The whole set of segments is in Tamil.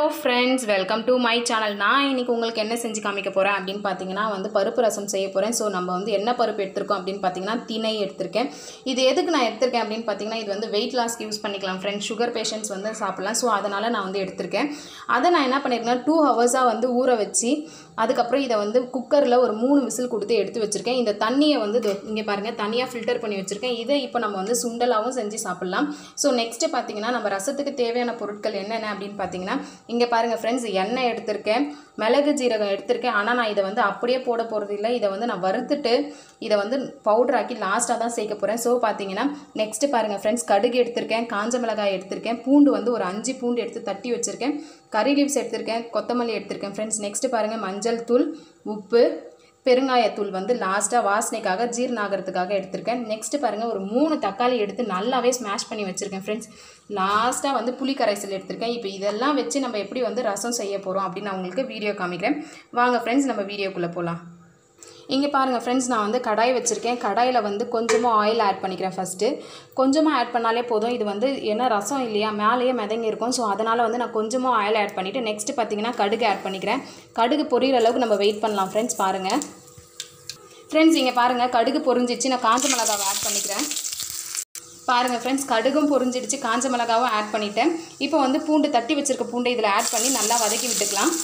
friends welcome to my channel நான் இன்னைக்கு உங்களுக்கு என்ன செஞ்சு காமிக்க போகிறேன் அப்படின்னு பார்த்தீங்கன்னா வந்து பருப்பு ரசம் செய்ய போகிறேன் ஸோ நம்ம வந்து என்ன பருப்பு எடுத்திருக்கோம் அப்படின்னு பார்த்தீங்கன்னா திணை எடுத்திருக்கேன் இது எதுக்கு நான் எடுத்திருக்கேன் அப்படின்னு பார்த்தீங்கன்னா இது வந்து வெயிட் லாஸ்க்கு யூஸ் பண்ணிக்கலாம் ஃப்ரெண்ட்ஸ் சுகர் பேஷண்ட்ஸ் வந்து சாப்பிட்லாம் ஸோ அதனால் நான் வந்து எடுத்திருக்கேன் அதை நான் என்ன பண்ணியிருக்கேன்னா டூ ஹவர்ஸாக வந்து ஊற வச்சு அதுக்கப்புறம் இதை வந்து குக்கரில் ஒரு மூணு விசில் கொடுத்து எடுத்து வச்சுருக்கேன் இந்த தண்ணியை வந்து இங்கே பாருங்கள் தனியாக ஃபில்டர் பண்ணி வச்சுருக்கேன் இதை இப்போ நம்ம வந்து சுண்டலாகவும் செஞ்சு சாப்பிட்லாம் ஸோ நெக்ஸ்ட்டு பார்த்தீங்கன்னா நம்ம ரசத்துக்கு தேவையான பொருட்கள் என்னென்ன அப்படின்னு பார்த்தீங்கன்னா இங்கே பாருங்கள் ஃப்ரெண்ட்ஸ் எண்ணெய் எடுத்திருக்கேன் மிளகு ஜீரகம் எடுத்திருக்கேன் ஆனால் நான் இதை வந்து அப்படியே போட போகிறது இல்லை இதை வந்து நான் வறுத்துட்டு இதை வந்து பவுடர் ஆக்கி லாஸ்ட்டாக தான் சேர்க்க போகிறேன் ஸோ பார்த்தீங்கன்னா நெக்ஸ்ட்டு பாருங்கள் ஃப்ரெண்ட்ஸ் கடுகு எடுத்திருக்கேன் காஞ்ச மிளகாய் எடுத்திருக்கேன் பூண்டு வந்து ஒரு அஞ்சு பூண்டு எடுத்து தட்டி வச்சுருக்கேன் கறி லீவ்ஸ் எடுத்திருக்கேன் கொத்தமல்லி எடுத்திருக்கேன் ஃப்ரெண்ட்ஸ் நெக்ஸ்ட்டு பாருங்கள் மஞ்சள் தூள் உப்பு பெருங்காயத்தூள் வந்து லாஸ்ட்டாக வாசனைக்காக ஜீரண ஆகிறதுக்காக எடுத்திருக்கேன் நெக்ஸ்ட்டு பாருங்கள் ஒரு மூணு தக்காளி எடுத்து நல்லாவே ஸ்மாஷ் பண்ணி வச்சுருக்கேன் ஃப்ரெண்ட்ஸ் லாஸ்ட்டாக வந்து புளி கரைசல் எடுத்திருக்கேன் இப்போ இதெல்லாம் வச்சு நம்ம எப்படி வந்து ரசம் செய்ய போகிறோம் அப்படின்னு நான் உங்களுக்கு வீடியோ காமிக்கிறேன் வாங்க ஃப்ரெண்ட்ஸ் நம்ம வீடியோக்குள்ளே போகலாம் இங்கே பாருங்கள் ஃப்ரெண்ட்ஸ் நான் வந்து கடாய் வச்சுருக்கேன் கடாயில் வந்து கொஞ்சமாக ஆயில் ஆட் பண்ணிக்கிறேன் ஃபஸ்ட்டு கொஞ்சமாக ஆட் பண்ணாலே போதும் இது வந்து ஏன்னா ரசம் இல்லையா மேலேயே மிதங்கி இருக்கும் ஸோ அதனால் வந்து நான் கொஞ்சமாக ஆயில் ஆட் பண்ணிவிட்டு நெக்ஸ்ட்டு பார்த்தீங்கன்னா கடுகு ஆட் பண்ணிக்கிறேன் கடுகு பொரியிற அளவுக்கு நம்ம வெயிட் பண்ணலாம் ஃப்ரெண்ட்ஸ் பாருங்கள் ஃப்ரெண்ட்ஸ் இங்கே பாருங்கள் கடுகு பொரிஞ்சிச்சு நான் காஞ்ச மிளகாவை ஆட் பண்ணிக்கிறேன் பாருங்கள் ஃப்ரெண்ட்ஸ் கடுகும் பொரிஞ்சிடுச்சு காஞ்ச மிளகாவும் ஆட் பண்ணிட்டேன் இப்போ வந்து பூண்டு தட்டி வச்சுருக்க பூண்டை இதில் ஆட் பண்ணி நல்லா வதக்கி விட்டுக்கலாம்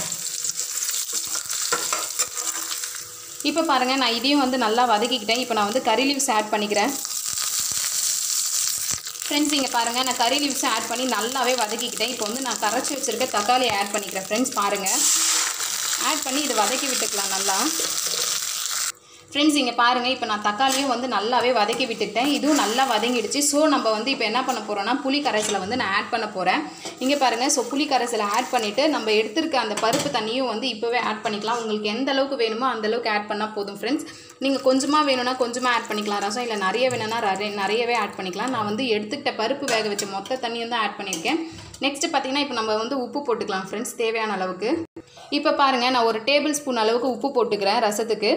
இப்போ பாருங்கள் நான் இதையும் வந்து நல்லா வதக்கிக்கிட்டேன் இப்போ நான் வந்து கறி லீவ்ஸ் ஆட் பண்ணிக்கிறேன் ஃப்ரெண்ட்ஸ் இங்கே பாருங்கள் நான் கறி லீவ்ஸை ஆட் பண்ணி நல்லாவே வதக்கிக்கிட்டேன் இப்போ வந்து நான் கரைச்சி வச்சுருக்க தக்காளி ஆட் பண்ணிக்கிறேன் ஃப்ரெண்ட்ஸ் பாருங்கள் ஆட் பண்ணி இது வதக்கி விட்டுக்கலாம் நல்லா ஃப்ரெண்ட்ஸ் இங்கே பாருங்கள் இப்போ நான் தக்காளியும் வந்து நல்லாவே வதக்கி விட்டுக்கிட்டேன் இதுவும் நல்லா வதங்கிடுச்சு ஸோ நம்ம வந்து இப்போ என்ன பண்ண போகிறோம்னா புளி கரைசலை வந்து நான் ஆட் பண்ண போகிறேன் இங்கே பாருங்கள் ஸோ புளி கரைசலை ஆட் பண்ணிவிட்டு நம்ம எடுத்திருக்க அந்த பருப்பு தண்ணியும் வந்து இப்போவே ஆட் பண்ணிக்கலாம் உங்களுக்கு எந்த அளவுக்கு வேணுமோ அந்த அளவுக்கு ஆட் பண்ணால் போதும் ஃப்ரெண்ட்ஸ் நீங்கள் கொஞ்சமாக வேணும்னா கொஞ்சமாக ஆட் பண்ணிக்கலாம் ரசம் இல்லை நிறைய வேணும்னா நிறைய நிறையவே ஆட் பண்ணிக்கலாம் நான் வந்து எடுத்துக்கிட்ட பருப்பு வேக வச்ச மொத்த தண்ணியும் தான் ஆட் பண்ணியிருக்கேன் நெக்ஸ்ட்டு பார்த்தீங்கன்னா இப்போ நம்ம வந்து உப்பு போட்டுக்கலாம் ஃப்ரெண்ட்ஸ் தேவையான அளவுக்கு இப்போ பாருங்கள் நான் ஒரு டேபிள் ஸ்பூன் அளவுக்கு உப்பு போட்டுக்கிறேன் ரசத்துக்கு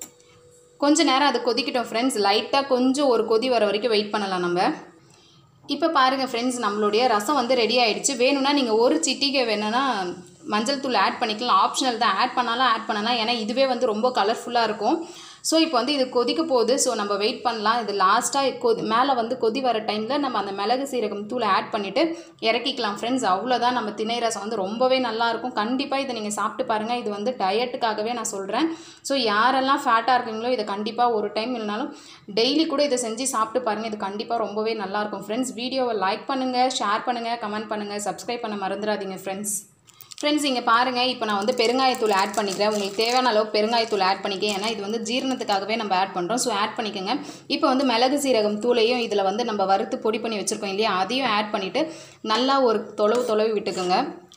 கொஞ்ச நேரம் அது கொதிக்கட்டும் ஃப்ரெண்ட்ஸ் லைட்டாக கொஞ்சம் ஒரு கொதி வர வரைக்கும் வெயிட் பண்ணலாம் நம்ம இப்போ பாருங்கள் ஃப்ரெண்ட்ஸ் நம்மளுடைய ரசம் வந்து ரெடி ஆகிடுச்சு வேணும்னா நீங்கள் ஒரு சிட்டிகை வேணும்னா மஞ்சள் தூள் ஆட் பண்ணிக்கலாம் ஆப்ஷனல் தான் ஆட் பண்ணாலும் ஆட் பண்ணலாம் ஏன்னா இதுவே வந்து ரொம்ப கலர்ஃபுல்லாக இருக்கும் ஸோ இப்போ வந்து இது கொதிக்க போகுது ஸோ நம்ம வெயிட் பண்ணலாம் இது லாஸ்ட்டாக கொதி மேலே வந்து கொதி வர டைமில் நம்ம அந்த மிளகு சீரகம் தூளை ஆட் பண்ணிவிட்டு இறக்கிக்கலாம் ஃப்ரெண்ட்ஸ் அவ்வளோதான் நம்ம திணை ரசம் வந்து ரொம்பவே நல்லாயிருக்கும் கண்டிப்பாக இதை நீங்கள் சாப்பிட்டு பாருங்கள் இது வந்து டயட்டுக்காகவே நான் சொல்கிறேன் ஸோ யாரெல்லாம் ஃபேட்டாக இருக்கீங்களோ இதை கண்டிப்பாக ஒரு டைம் இல்லைனாலும் டெய்லி கூட இதை செஞ்சு சாப்பிட்டு பாருங்கள் இது கண்டிப்பாக ரொம்பவே நல்லாயிருக்கும் ஃப்ரெண்ட்ஸ் வீடியோவை லைக் பண்ணுங்கள் ஷேர் பண்ணுங்கள் கமெண்ட் பண்ணுங்கள் சப்ஸ்கிரைப் பண்ண மறந்துடாதீங்க ஃப்ரெண்ட்ஸ் ஃப்ரெண்ட்ஸ் இங்கே பாருங்கள் இப்போ நான் வந்து பெருங்காயத்தூள் ஆட் பண்ணிக்கிறேன் உங்களுக்கு தேவையான அளவுக்கு பெருங்காயத்தூள் ஆட் பண்ணிக்க ஏன்னா இது வந்து ஜீரணத்துக்காகவே நம்ம ஆட் பண்ணுறோம் ஸோ ஆட் பண்ணிக்கோங்க இப்போ வந்து மிளகு சீரகம் தூளையும் இதில் வந்து நம்ம வறுத்து பொடி பண்ணி வச்சுருக்கோம் இல்லையா அதையும் ஆட் பண்ணிவிட்டு நல்லா ஒரு தொலைவு தொலைவு விட்டுக்கோங்க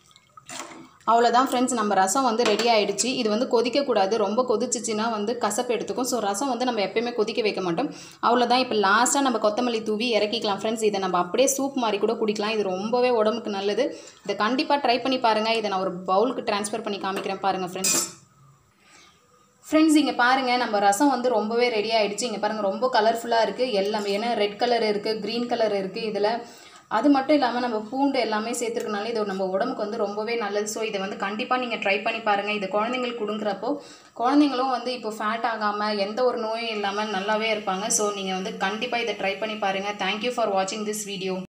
அவ்வளோதான் ஃப்ரெண்ட்ஸ் நம்ம ரசம் வந்து ரெடி ஆகிடுச்சு இது வந்து கொதிக்கக்கூடாது ரொம்ப கொதிச்சிச்சின்னா வந்து கசப்பு எடுத்துக்கும் ஸோ ரசம் வந்து நம்ம எப்பயுமே கொதிக்க வைக்க மாட்டோம் அவ்வளோதான் இப்போ லாஸ்ட்டாக நம்ம கொத்தமல்லி தூவி இறக்கிக்கலாம் ஃப்ரெண்ட்ஸ் இதை நம்ம அப்படியே சூப் மாதிரி கூட குடிக்கலாம் இது ரொம்பவே உடம்புக்கு நல்லது இதை கண்டிப்பாக ட்ரை பண்ணி பாருங்கள் இதை நான் ஒரு பவுலுக்கு ட்ரான்ஸ்ஃபர் பண்ணி காமிக்கிறேன் பாருங்கள் ஃப்ரெண்ட்ஸ் ஃப்ரெண்ட்ஸ் இங்கே பாருங்கள் நம்ம ரசம் வந்து ரொம்பவே ரெடி ஆகிடுச்சு இங்கே பாருங்கள் ரொம்ப கலர்ஃபுல்லாக இருக்குது எல்லாமே ஏன்னா ரெட் கலர் இருக்குது க்ரீன் கலர் இருக்குது இதில் அது மட்டும் இல்லாமல் நம்ம பூண்டு எல்லாமே சேர்த்துருக்கனால இது நம்ம உடம்புக்கு வந்து ரொம்பவே நல்லது ஸோ இதை வந்து கண்டிப்பாக நீங்கள் ட்ரை பண்ணி பாருங்கள் இது குழந்தைங்களுக்கு கொடுங்குறப்போ குழந்தைங்களும் வந்து இப்போ ஃபேட் ஆகாமல் எந்த ஒரு நோயும் இல்லாமல் நல்லாவே இருப்பாங்க ஸோ நீங்கள் வந்து கண்டிப்பாக இதை ட்ரை பண்ணி பாருங்கள் தேங்க்யூ ஃபார் வாட்சிங் திஸ் வீடியோ